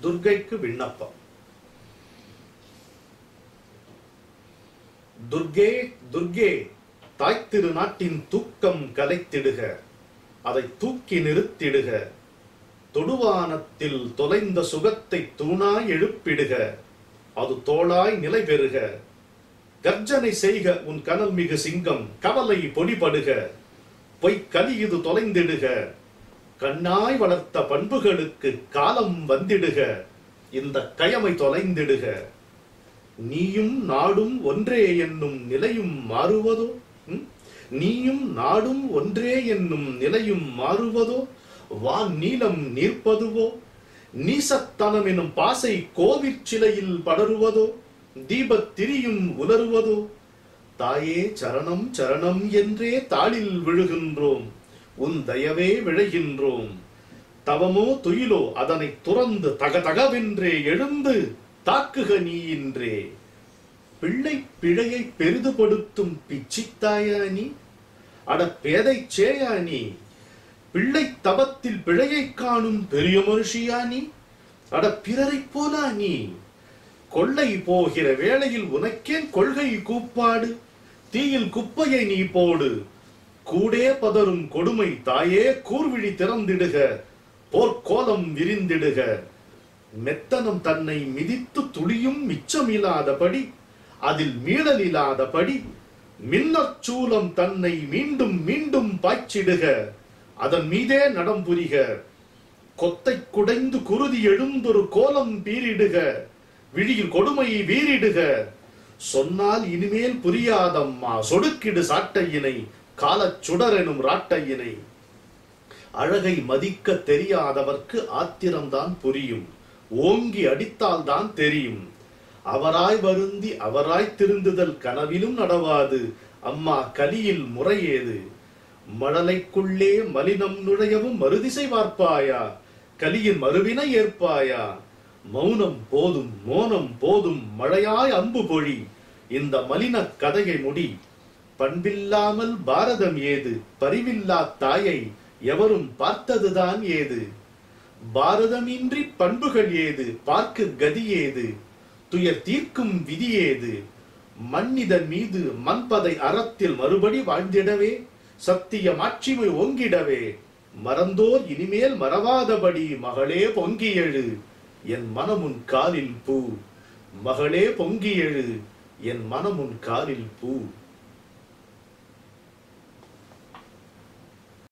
துர்க்கைக்கு விண்ணப்பம் துர்கே துர்கே தாய் திரு நாட்டின் தூக்கம் கலைத்திடுக அதை தூக்கி நிறுத்திடுக தொடுவானத்தில் தொலைந்த சுகத்தை தூணாய் எழுப்பிடுக அது தோளாய் நிலை பெறுக கர்ஜனை செய்க உன் கனல் மிகு சிங்கம் கவலை பொடிபடுக பொய் கலி இது தொலைந்திடுக கண்ணாய் வளர்த்த பண்புகளுக்கு காலம் வந்திடுக இந்த கயமை தொலைந்திடுக நீயும் நாடும் ஒன்றே என்னும் நிலையும் மாறுவதோ ம்? நீயும் நாடும் ஒன்றே என்னும் நிலையும் மாறுவதோ வான் நீலம் நீர்ப்பதுவோ நீசத்தனம் எனும் பாசை கோவிற் சிலையில் படருவதோ தீபத் திரியும் உலருவதோ தாயே சரணம் சரணம் என்றே தாளில் விழுகின்றோம் உன் தயவே விழைகின்றோம் தவமோ துயிலோ அதனை துறந்து தகதகவென்றே எழுந்து தாக்குக நீ இன்றே பிள்ளை பிழையை பெரிதுபடுத்தும் பிச்சித்தாயா நீ அட பேதை சேயா நீ பிள்ளை தவத்தில் பிழையைக் காணும் பெரிய மனுஷியா நீ அட பிறரைப் போலா நீ கொள்ளை போகிற வேளையில் உனக்கேன் கொள்கை கூப்பாடு தீயில் குப்பையை நீ போடு கூடே பதரும் கொடுமை தாயே கூர்விழி திறந்திடுக போர்க்கோலம் விரிந்திடுக மெத்தனம் தன்னை மிதித்து துளியும் மிச்சமில்லாதபடி அதில் மீளலில்லாதபடி மின்னற் சூலம் தன்னை மீண்டும் மீண்டும் பாய்ச்சிடுக அதன் மீதே நடம் புரிக கொத்தை குடைந்து குருதி எழுந்தொரு கோலம் பீரிடுக விழியில் கொடுமை வீரிடுக சொன்னால் இனிமேல் புரியாதம்மா சொடுக்கிடு சாட்டையினை காலச் சுடரெனும் ராட்டையினை அழகை மதிக்க தெரியாதவர்க்கு ஆத்திரம்தான் புரியும் ஓங்கி அடித்தால்தான் தெரியும் அவராய் வருந்தி அவராய் திருந்துதல் கனவிலும் நடவாது அம்மா கலியில் முறையேது மழலைக்குள்ளே மலினம் நுழையவும் மறுதிசை பார்ப்பாயா கலியின் மறுவினை ஏற்பாயா மௌனம் போதும் மோனம் போதும் மழையாய் அம்பு பொழி இந்த மலின கதையை முடி பண்பில்லாமல் பாரதம் ஏது பரிவில்லா தாயை எவரும் பார்த்ததுதான் ஏது பாரதமின்றி பண்புகள் ஏது பார்க்க கதி ஏது துயர் தீர்க்கும் விதி ஏது மன்னிதன் மீது மண்பதை அறத்தில் மறுபடி வாழ்ந்திடவே சத்திய மாட்சிமை ஓங்கிடவே மறந்தோர் இனிமேல் மறவாதபடி மகளே பொங்கி எழு என் மனமுன் காலில் பூ மகளே பொங்கி எழு என் மனமுன் காலில் பூ